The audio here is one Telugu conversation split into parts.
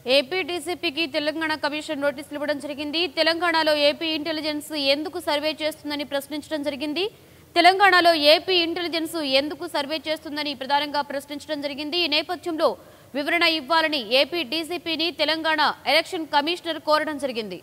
ఏపీ డీసీపీకి తెలంగాణ కమిషన్ నోటీసులు ఇవ్వడం జరిగింది తెలంగాణలో ఏపీ ఇంటెలిజెన్స్ ఎందుకు సర్వే చేస్తుందని ప్రశ్నించడం జరిగింది తెలంగాణలో ఏపీ ఇంటెలిజెన్స్ ఎందుకు సర్వే చేస్తుందని ప్రధానంగా ప్రశ్నించడం జరిగింది ఈ నేపథ్యంలో వివరణ ఇవ్వాలని ఏపీ డీసీపీని తెలంగాణ ఎలక్షన్ కమిషనర్ కోరడం జరిగింది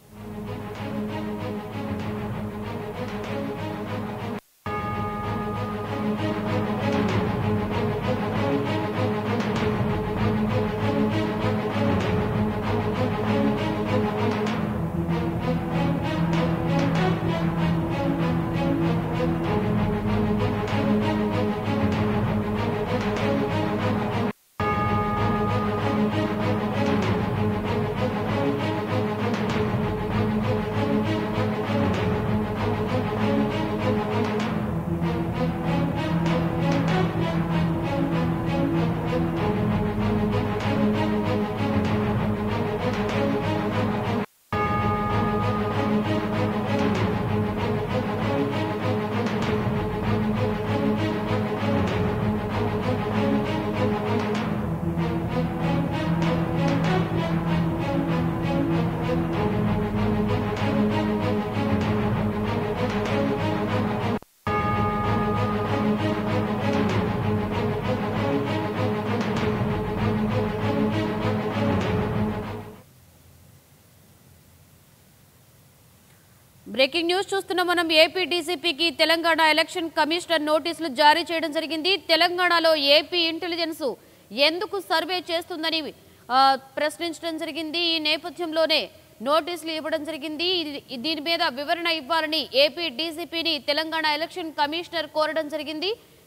బ్రేకింగ్ న్యూస్ చూస్తున్న మనం ఏపీ డీసీపీకి తెలంగాణ ఎలక్షన్ కమిషనర్ నోటీసులు జారీ చేయడం జరిగింది తెలంగాణలో ఏపీ ఇంటెలిజెన్స్ ఎందుకు సర్వే చేస్తుందని ఆ, ప్రశ్నించడం జరిగింది ఈ నేపథ్యంలోనే నోటీసులు ఇవ్వడం జరిగింది ఇది- దీని మీద వివరణ ఇవ్వాలని ఏపీ డీసీపీని తెలంగాణ ఎలక్షన్ కమిషనర్ కోరడం జరిగింది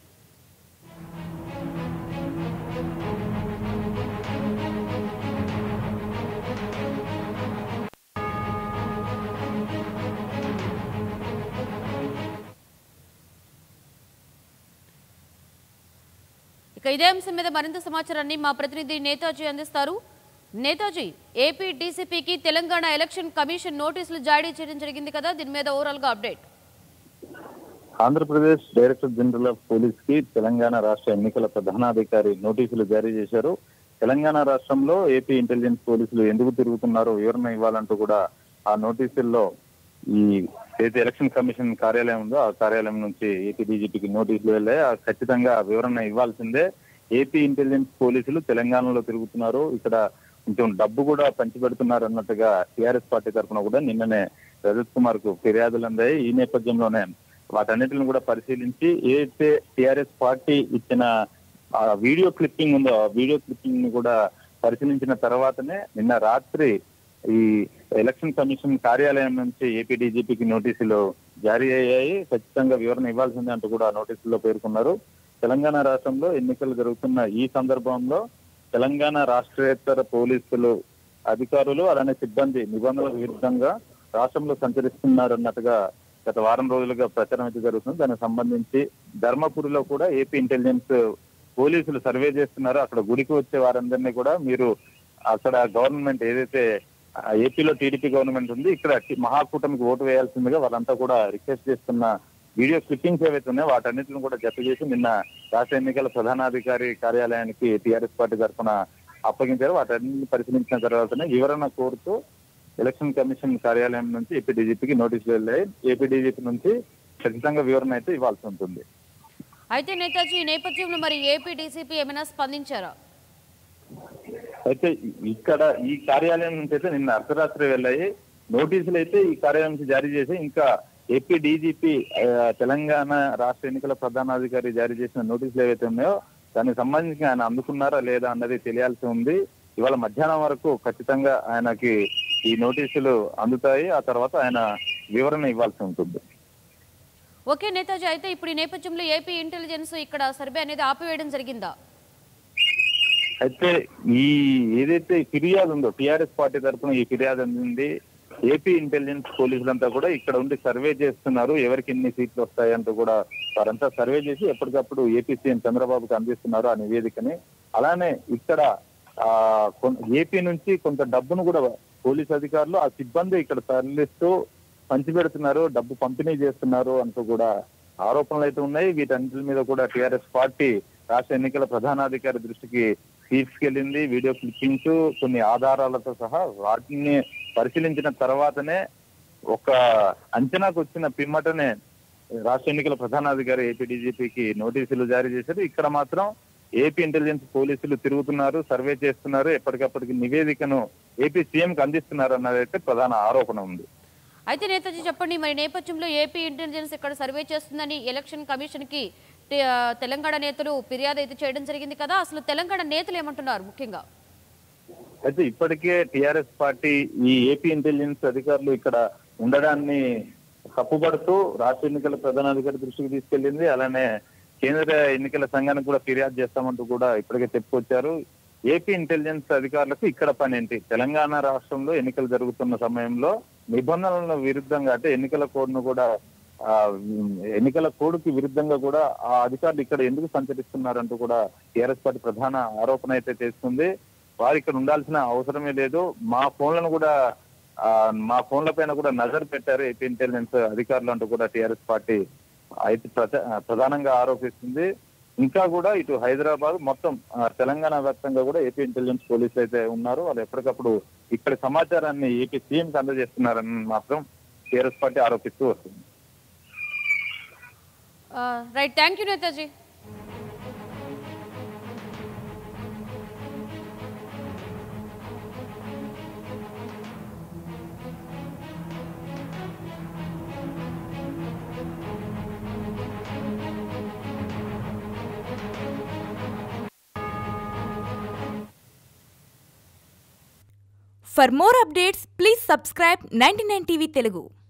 ఇక ఇదే అంశం మీద మరింత సమాచారాన్ని మా ప్రతినిధి నేతాజీ అందిస్తారు నేతాజీ ఏపీ డీసీపీకి తెలంగాణ ఎలక్షన్ కమిషన్ నోటీసులు జారీ చేయడం జరిగింది కదా దీని మీద ఓవరాల్ గా update Andhra Pradesh director general of police కి తెలంగాణ రాష్ట్ర ఎన్నికల ప్రధానాధికారి నోటీసులు జారీ చేశారు తెలంగాణ రాష్ట్రంలో ఏపీ ఇంటెలిజెన్స్ పోలీసులు ఎందుకు తిరుగుతున్నారో వివరణ ఇవ్వాలంటూ కూడా ఆ నోటీసుల్లో ఈ ఏదైతే ఎలక్షన్ కమిషన్ కార్యాలయం ఉందో ఆ కార్యాలయం నుంచి ఏపీ డీజీపీకి నోటీసులు వెళ్ళాయి ఆ ఖచ్చితంగా వివరణ ఇవ్వాల్సిందే ఏపీ ఇంటెలిజెన్స్ పోలీసులు తెలంగాణలో తిరుగుతున్నారు ఇక్కడ కొంచెం డబ్బు కూడా పంచిపెడుతున్నారు అన్నట్టుగా టీఆర్ఎస్ పార్టీ తరఫున కూడా నిన్ననే రజత్ కుమార్ కు ఫిర్యాదులు అందాయి ఈ నేపథ్యంలోనే వాటన్నిటిని కూడా పరిశీలించి ఏదైతే టిఆర్ఎస్ పార్టీ ఇచ్చిన ఆ వీడియో క్లిప్పింగ్ ఉందో ఆ వీడియో క్లిప్పింగ్ ని కూడా పరిశీలించిన తర్వాతనే నిన్న రాత్రి ఈ ఎలక్షన్ కమిషన్ కార్యాలయం నుంచి ఏపీ డీజీపీకి నోటీసులు జారీ అయ్యాయి ఖచ్చితంగా వివరణ ఇవ్వాల్సిందే అంటూ కూడా నోటీసుల్లో పేర్కొన్నారు తెలంగాణ రాష్ట్రంలో ఎన్నికలు జరుగుతున్న ఈ సందర్భంలో తెలంగాణ రాష్ట్రేతర పోలీసులు అధికారులు అలానే సిబ్బంది నిబంధనలకు విరుద్ధంగా రాష్ట్రంలో సంచరిస్తున్నారు అన్నట్టుగా గత వారం రోజులుగా ప్రచారం అయితే జరుగుతుంది దానికి సంబంధించి ధర్మపురిలో కూడా ఏపీ ఇంటెలిజెన్స్ పోలీసులు సర్వే చేస్తున్నారు అక్కడ గుడికి వచ్చే వారందరినీ కూడా మీరు అక్కడ గవర్నమెంట్ ఏదైతే ఆ, ఏపీలో టీడీపీ గవర్నమెంట్ ఉంది ఇక్కడ టి- మహాకూటమికి ఓటు వేయాల్సిందిగా వాళ్ళంతా కూడా రిక్వెస్ట్ చేస్తున్న వీడియో క్లిప్పింగ్స్ ఏవైతే ఉన్నాయో వాటన్నిటిని కూడా జత చేసి నిన్న రాష్ట్ర ఎన్నికల ప్రధానాధికారి కార్యాలయానికి టీఆర్ఎస్ పార్టీ తరఫున అప్పగించారు వాటన్నిటిని పరిశీలించిన తర్వాతనే వివరణ కోరుతూ ఎలక్షన్ కమిషన్ కార్యాలయం నుంచి ఏపీ డీజీపీకి నోటీసులు వెళ్ళాయి ఏపీ డీజీపీ నుంచి ఖచ్చితంగా వివరణ అయితే ఇవ్వాల్సి ఉంటుంది అయితే నేతాజీ ఈ నేపథ్యంలో మరి ఏపీ డీసీపీ ఏమైనా స్పందించారా అయితే ఇక్కడ ఈ కార్యాలయం నుంచి అయితే నిన్న అర్ధరాత్రి వెళ్ళాయి నోటీసులు అయితే ఈ కార్యాలయం నుంచి జారీ చేసి ఇంకా ఏపీ డీజీపీ తెలంగాణ రాష్ట్ర ఎన్నికల ప్రధానాధికారి జారీ చేసిన నోటీసులు ఏవైతే ఉన్నాయో దానికి సంబంధించి ఆయన అందుకున్నారా లేదా అన్నది తెలియాల్సి ఉంది ఇవాళ మధ్యాహ్నం వరకు ఖచ్చితంగా ఆయనకి ఈ నోటీసులు అందుతాయి ఆ తర్వాత ఆయన వివరణ ఇవ్వాల్సి ఉంటుంది ఓకే నేతాజీ అయితే ఇప్పుడు ఈ నేపథ్యంలో ఏపీ ఇంటెలిజెన్స్ ఇక్కడ సర్వే అనేది ఆపివేయడం జరిగిందా అయితే ఈ ఏదైతే ఫిర్యాదు ఉందో టిఆర్ఎస్ పార్టీ తరఫున ఈ ఫిర్యాదు అందింది ఏపీ ఇంటెలిజెన్స్ పోలీసులంతా కూడా ఇక్కడ ఉండి సర్వే చేస్తున్నారు ఎవరికి ఎన్ని సీట్లు వస్తాయంటూ కూడా వారంతా సర్వే చేసి ఎప్పటికప్పుడు ఏపీ సీఎం చంద్రబాబుకి అందిస్తున్నారు ఆ నివేదికని అలానే ఇక్కడ ఆ కొన్- ఏపీ నుంచి కొంత డబ్బును కూడా పోలీస్ అధికారులు ఆ సిబ్బంది ఇక్కడ తరలిస్తూ పంచిపెడుతున్నారు డబ్బు పంపిణీ చేస్తున్నారు అంటూ కూడా ఆరోపణలు అయితే ఉన్నాయి వీటన్నిటి మీద కూడా టిఆర్ఎస్ పార్టీ రాష్ట్ర ఎన్నికల ప్రధానాధికారి దృష్టికి స్కీప్స్ వెళ్ళింది వీడియో క్లిప్పింగ్స్ కొన్ని ఆధారాలతో సహా వాటిని పరిశీలించిన తర్వాతనే ఒక అంచనాకు వచ్చిన పిమ్మటనే రాష్ట్ర ఎన్నికల ప్రధానాధికారి ఏపీ డీజీపీకి నోటీసులు జారీ చేశారు ఇక్కడ మాత్రం ఏపీ ఇంటెలిజెన్స్ పోలీసులు తిరుగుతున్నారు సర్వే చేస్తున్నారు ఎప్పటికప్పటికి నివేదికను ఏపీ సీఎం కి అందిస్తున్నారు అన్నదైతే ప్రధాన ఆరోపణ ఉంది అయితే నేతాజీ చెప్పండి మరి నేపథ్యంలో ఏపీ ఇంటెలిజెన్స్ ఇక్కడ సర్వే చేస్తుందని ఎలక్షన్ కమిషన్ కి తె- ఆ, తెలంగాణ నేతలు ఫిర్యాదు అయితే చేయడం జరిగింది కదా అసలు తెలంగాణ నేతలు ఏమంటున్నారు ముఖ్యంగా అయితే ఇప్పటికే టిఆర్ఎస్ పార్టీ ఈ ఏపీ ఇంటెలిజెన్స్ అధికారులు ఇక్కడ ఉండడాన్ని తప్పుపడుతూ రాష్ట్ర ఎన్నికల ప్రధానాధికారి దృష్టికి తీసుకెళ్లింది అలానే కేంద్ర ఎన్నికల సంఘానికి కూడా ఫిర్యాదు చేస్తామంటూ కూడా ఇప్పటికే చెప్పుకొచ్చారు ఏపీ ఇంటెలిజెన్స్ అధికారులకు ఇక్కడ పని ఏంటి తెలంగాణ రాష్ట్రంలో ఎన్నికలు జరుగుతున్న సమయంలో నిబంధనలకు విరుద్ధంగా అంటే ఎన్నికల కోడ్ను కూడా ఆ, ఎన్నికల కోడ్కి విరుద్ధంగా కూడా ఆ అధికారులు ఇక్కడ ఎందుకు సంచరిస్తున్నారంటూ కూడా టీఆర్ఎస్ పార్టీ ప్రధాన ఆరోపణ అయితే చేస్తుంది వారు ఇక్కడ ఉండాల్సిన అవసరమే లేదు మా ఫోన్లను కూడా ఆ, మా ఫోన్ల పైన కూడా నజర్ పెట్టారు ఏపీ ఇంటెలిజెన్స్ అధికారులు అంటూ కూడా టీఆర్ఎస్ పార్టీ అయితే ప్రధా- ప్రధానంగా ఆరోపిస్తుంది ఇంకా కూడా ఇటు హైదరాబాద్ మొత్తం ఆ, తెలంగాణ వ్యాప్తంగా కూడా ఏపీ ఇంటెలిజెన్స్ పోలీసులు అయితే ఉన్నారు వాళ్ళు ఎప్పటికప్పుడు ఇక్కడ సమాచారాన్ని ఏపీ సీఎం కి అందజేస్తున్నారని మాత్రం టీఆర్ఎస్ పార్టీ ఆరోపిస్తూ వస్తుంది right thank you Netaji For more updates, please subscribe 99 TV Telugu.